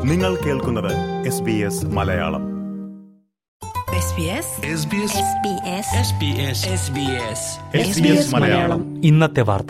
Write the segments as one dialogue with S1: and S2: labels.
S1: നിങ്ങൾ കേൾക്കുന്നത് S B S Malayalam SBS Malayalam
S2: ഇന്നത്തെ വാർത്ത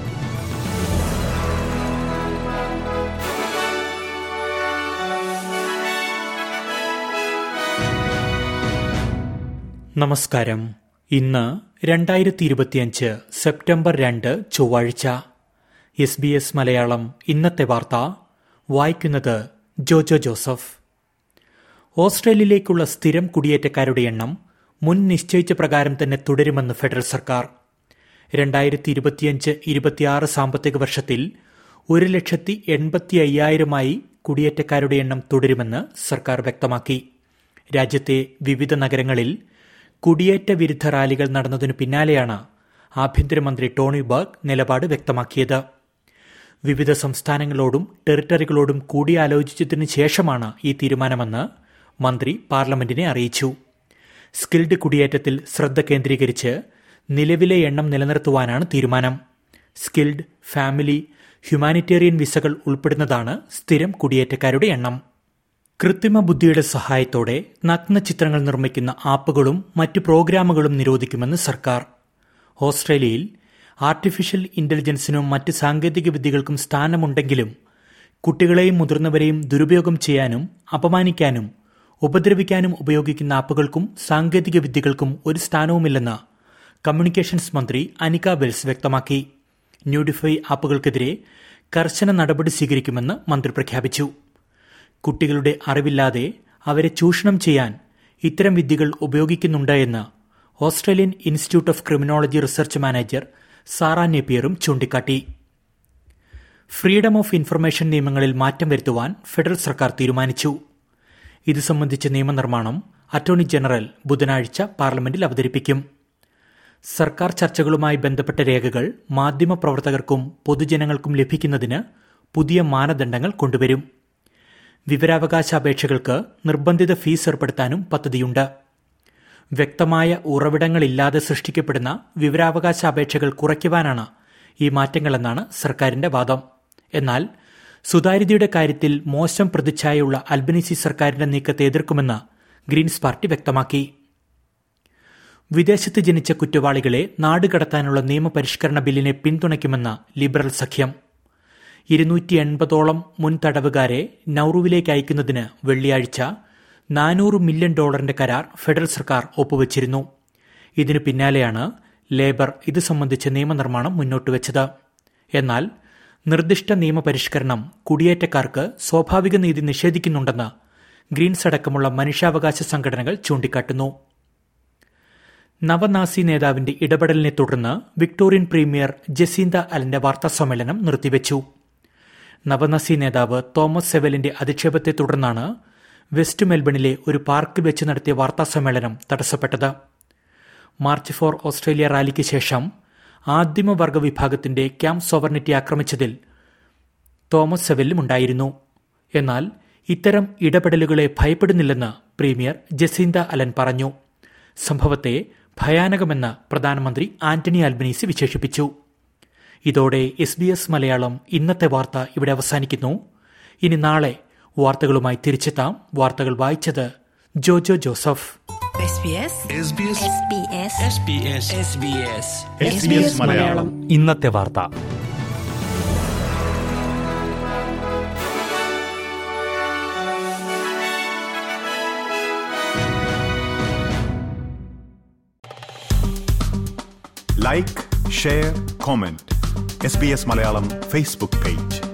S2: നമസ്കാരം ഇന്ന് രണ്ടായിരത്തി ഇരുപത്തിയഞ്ച് സെപ്റ്റംബർ രണ്ട് ചൊവ്വാഴ്ച എസ് ബി എസ് മലയാളം ഇന്നത്തെ വാർത്ത വായിക്കുന്നത് ജോജോ ജോസഫ് ഓസ്ട്രേലിയയിലേക്കുള്ള സ്ഥിരം കുടിയേറ്റക്കാരുടെ എണ്ണം മുൻ നിശ്ചയിച്ച പ്രകാരം തന്നെ തുടരുമെന്ന് ഫെഡറൽ സർക്കാർ രണ്ടായിരത്തി ഇരുപത്തിയഞ്ച് ഇരുപത്തിയാറ് സാമ്പത്തിക വർഷത്തിൽ ഒരു ലക്ഷത്തി എൺപത്തി അയ്യായിരമായി കുടിയേറ്റക്കാരുടെ എണ്ണം തുടരുമെന്ന് സർക്കാർ വ്യക്തമാക്കി രാജ്യത്തെ വിവിധ നഗരങ്ങളിൽ കുടിയേറ്റ വിരുദ്ധ റാലികൾ നടന്നതിനു പിന്നാലെയാണ് ആഭ്യന്തരമന്ത്രി ടോണി ബർഗ് നിലപാട് വ്യക്തമാക്കിയത് വിവിധ സംസ്ഥാനങ്ങളോടും ടെറിട്ടറികളോടും കൂടിയാലോചിച്ചതിനു ശേഷമാണ് ഈ തീരുമാനമെന്ന് മന്ത്രി പാർലമെന്റിനെ അറിയിച്ചു സ്കിൽഡ് കുടിയേറ്റത്തിൽ ശ്രദ്ധ കേന്ദ്രീകരിച്ച് നിലവിലെ എണ്ണം നിലനിർത്തുവാനാണ് തീരുമാനം സ്കിൽഡ് ഫാമിലി ഹ്യൂമാനിറ്റേറിയൻ വിസകൾ ഉൾപ്പെടുന്നതാണ് സ്ഥിരം കുടിയേറ്റക്കാരുടെ എണ്ണം കൃത്രിമ ബുദ്ധിയുടെ സഹായത്തോടെ നഗ്ന ചിത്രങ്ങൾ നിർമ്മിക്കുന്ന ആപ്പുകളും മറ്റു പ്രോഗ്രാമുകളും നിരോധിക്കുമെന്ന് സർക്കാർ ഓസ്ട്രേലിയയിൽ ആർട്ടിഫിഷ്യൽ ഇന്റലിജൻസിനും മറ്റ് സാങ്കേതിക വിദ്യകൾക്കും സ്ഥാനമുണ്ടെങ്കിലും കുട്ടികളെയും മുതിർന്നവരെയും ദുരുപയോഗം ചെയ്യാനും അപമാനിക്കാനും ഉപദ്രവിക്കാനും ഉപയോഗിക്കുന്ന ആപ്പുകൾക്കും സാങ്കേതിക വിദ്യകൾക്കും ഒരു സ്ഥാനവുമില്ലെന്ന് കമ്മ്യൂണിക്കേഷൻസ് മന്ത്രി അനിക വെൽസ് വ്യക്തമാക്കി ന്യൂഡിഫൈ ആപ്പുകൾക്കെതിരെ കർശന നടപടി സ്വീകരിക്കുമെന്ന് മന്ത്രി പ്രഖ്യാപിച്ചു കുട്ടികളുടെ അറിവില്ലാതെ അവരെ ചൂഷണം ചെയ്യാൻ ഇത്തരം വിദ്യകൾ ഉപയോഗിക്കുന്നുണ്ട് എന്ന് Australian institute of criminology research manager Sarah നേപ്പിയറും ചൂണ്ടിക്കാട്ടി ഫ്രീഡം ഓഫ് ഇൻഫർമേഷൻ നിയമങ്ങളിൽ മാറ്റം വരുത്തുവാൻ ഫെഡറൽ സർക്കാർ തീരുമാനിച്ചു ഇത് സംബന്ധിച്ച നിയമനിർമ്മാണം അറ്റോർണി ജനറൽ ബുധനാഴ്ച പാർലമെന്റിൽ അവതരിപ്പിക്കും സർക്കാർ ചർച്ചകളുമായി ബന്ധപ്പെട്ട രേഖകൾ മാധ്യമപ്രവർത്തകർക്കും പൊതുജനങ്ങൾക്കും ലഭിക്കുന്നതിന് പുതിയ മാനദണ്ഡങ്ങൾ കൊണ്ടുവരും വിവരാവകാശ അപേക്ഷകൾക്ക് നിർബന്ധിത ഫീസ് ഏർപ്പെടുത്താനും പദ്ധതിയുണ്ട് വ്യക്തമായ ഉറവിടങ്ങളില്ലാതെ സൃഷ്ടിക്കപ്പെടുന്ന വിവരാവകാശ അപേക്ഷകൾ കുറയ്ക്കുവാനാണ് ഈ മാറ്റങ്ങളെന്നാണ് സർക്കാരിന്റെ വാദം എന്നാൽ സുതാര്യതയുടെ കാര്യത്തിൽ മോശം പ്രതിച്ഛായയുള്ള അൽബനീസി സർക്കാരിന്റെ നീക്കത്തെ എതിർക്കുമെന്ന് ഗ്രീൻസ് പാർട്ടി വ്യക്തമാക്കി വിദേശത്ത് ജനിച്ച കുറ്റവാളികളെ നാടുകടത്താനുള്ള നിയമപരിഷ്കരണ ബില്ലിനെ പിന്തുണയ്ക്കുമെന്ന് ലിബറൽ സഖ്യം ഇരുന്നൂറ്റി എൺപതോളം മുൻ തടവുകാരെ നൌറുവിലേക്ക് അയക്കുന്നതിന് വെള്ളിയാഴ്ച നാനൂറ് മില്യൺ ഡോളറിന്റെ കരാർ ഫെഡറൽ സർക്കാർ ഒപ്പുവച്ചിരുന്നു ഇതിനു പിന്നാലെയാണ് ലേബർ ഇത് സംബന്ധിച്ച നിയമനിർമ്മാണം മുന്നോട്ടുവച്ചത് എന്നാൽ നിർദ്ദിഷ്ട നിയമപരിഷ്കരണം കുടിയേറ്റക്കാർക്ക് സ്വാഭാവിക നീതി നിഷേധിക്കുന്നുണ്ടെന്ന് ഗ്രീൻസ് അടക്കമുള്ള മനുഷ്യാവകാശ സംഘടനകൾ ചൂണ്ടിക്കാട്ടുന്നു നവനാസി നേതാവിന്റെ ഇടപെടലിനെ തുടർന്ന് വിക്ടോറിയൻ പ്രീമിയർ ജസീന്ത അലന്റെ വാർത്താസമ്മേളനം നിർത്തിവച്ചു നവനസി നേതാവ് തോമസ് സെവലിന്റെ അധിക്ഷേപത്തെ തുടർന്നാണ് വെസ്റ്റ് മെൽബണിലെ ഒരു പാർക്കിൽ വെച്ച് നടത്തിയ വാർത്താസമ്മേളനം തടസ്സപ്പെട്ടത് മാർച്ച് ഫോർ ഓസ്ട്രേലിയ റാലിക്ക് ശേഷം ആദിമവർഗ വിഭാഗത്തിന്റെ ക്യാമ്പ് സോവർണിറ്റി ആക്രമിച്ചതിൽ തോമസ് സെവലും ഉണ്ടായിരുന്നു എന്നാൽ ഇത്തരം ഇടപെടലുകളെ ഭയപ്പെടുന്നില്ലെന്ന് പ്രീമിയർ ജസീന്ത അലൻ പറഞ്ഞു സംഭവത്തെ ഭയാനകമെന്ന് പ്രധാനമന്ത്രി ആന്റണി ആൽബനീസി വിശേഷിപ്പിച്ചു ഇതോടെ എസ് ബി എസ് മലയാളം ഇന്നത്തെ വാർത്ത ഇവിടെ അവസാനിക്കുന്നു ഇനി നാളെ വാർത്തകളുമായി തിരിച്ചെത്താം വാർത്തകൾ വായിച്ചത് ജോജോ ജോസഫ്
S1: SBS മലയാളം
S2: ഇന്നത്തെ വാർത്ത
S1: like share comment S B S Malayalam Facebook page